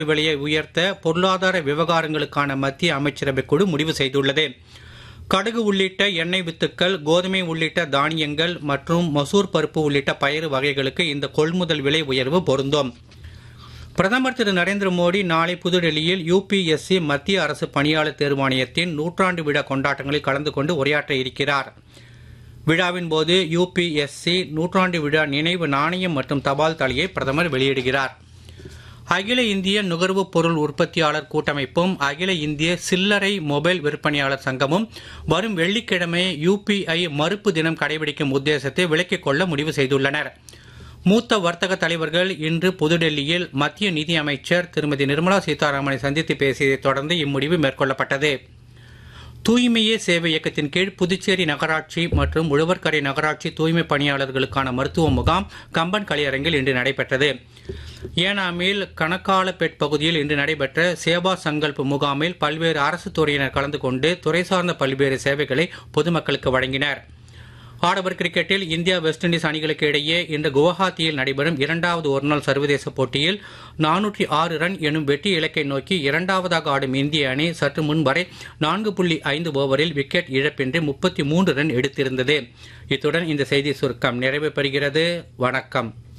விலையை உயர்த்த பொருளாதார விவகாரங்களுக்கான மத்திய அமைச்சரவை குழு முடிவு செய்துள்ளது கடுகு உள்ளிட்ட எண்ணெய் வித்துக்கள் கோதுமை உள்ளிட்ட தானியங்கள் மற்றும் மசூர் பருப்பு உள்ளிட்ட பயிறு வகைகளுக்கு இந்த கொள்முதல் விலை உயர்வு பொருந்தும் பிரதமர் திரு நரேந்திர மோடி நாளை புதுடெல்லியில் யுபிஎஸ்சி மத்திய அரசு பணியாளர் தேர்வாணையத்தின் நூற்றாண்டு விழா கொண்டாட்டங்களில் கலந்து கொண்டு உரையாற்ற இருக்கிறார் விழாவின் போது யுபிஎஸ்சி நூற்றாண்டு விழா நினைவு நாணயம் மற்றும் தபால் தலையை பிரதமர் வெளியிடுகிறார் அகில இந்திய நுகர்வுப் பொருள் உற்பத்தியாளர் கூட்டமைப்பும் அகில இந்திய சில்லறை மொபைல் விற்பனையாளர் சங்கமும் வரும் வெள்ளிக்கிழமை யுபிஐ மறுப்பு தினம் கடைபிடிக்கும் உத்தேசத்தை விலக்கிக் கொள்ள முடிவு செய்துள்ளனர் மூத்த வர்த்தக தலைவர்கள் இன்று புதுடெல்லியில் மத்திய நிதி அமைச்சர் திருமதி நிர்மலா சீதாராமனை சந்தித்து பேசியதைத் தொடர்ந்து இம்முடிவு மேற்கொள்ளப்பட்டது தூய்மையே சேவை இயக்கத்தின் கீழ் புதுச்சேரி நகராட்சி மற்றும் உழவர்கரை நகராட்சி தூய்மை பணியாளர்களுக்கான மருத்துவ முகாம் கம்பன் கலையரங்கில் இன்று நடைபெற்றது ஏனாமில் கணக்காலப்பேட் பகுதியில் இன்று நடைபெற்ற சேவா சங்கல்ப் முகாமில் பல்வேறு அரசு துறையினர் கலந்து கொண்டு துறை சார்ந்த பல்வேறு சேவைகளை பொதுமக்களுக்கு வழங்கினர் ஆடவர் கிரிக்கெட்டில் இந்தியா வெஸ்ட் இண்டீஸ் அணிகளுக்கு இடையே இன்று குவஹாத்தியில் நடைபெறும் இரண்டாவது ஒருநாள் சர்வதேச போட்டியில் நானூற்றி ஆறு ரன் எனும் வெற்றி இலக்கை நோக்கி இரண்டாவதாக ஆடும் இந்திய அணி சற்று முன் வரை நான்கு புள்ளி ஐந்து ஓவரில் விக்கெட் இழப்பின்றி முப்பத்தி மூன்று ரன் எடுத்திருந்தது இத்துடன் இந்த செய்தி சுருக்கம் நிறைவு பெறுகிறது வணக்கம்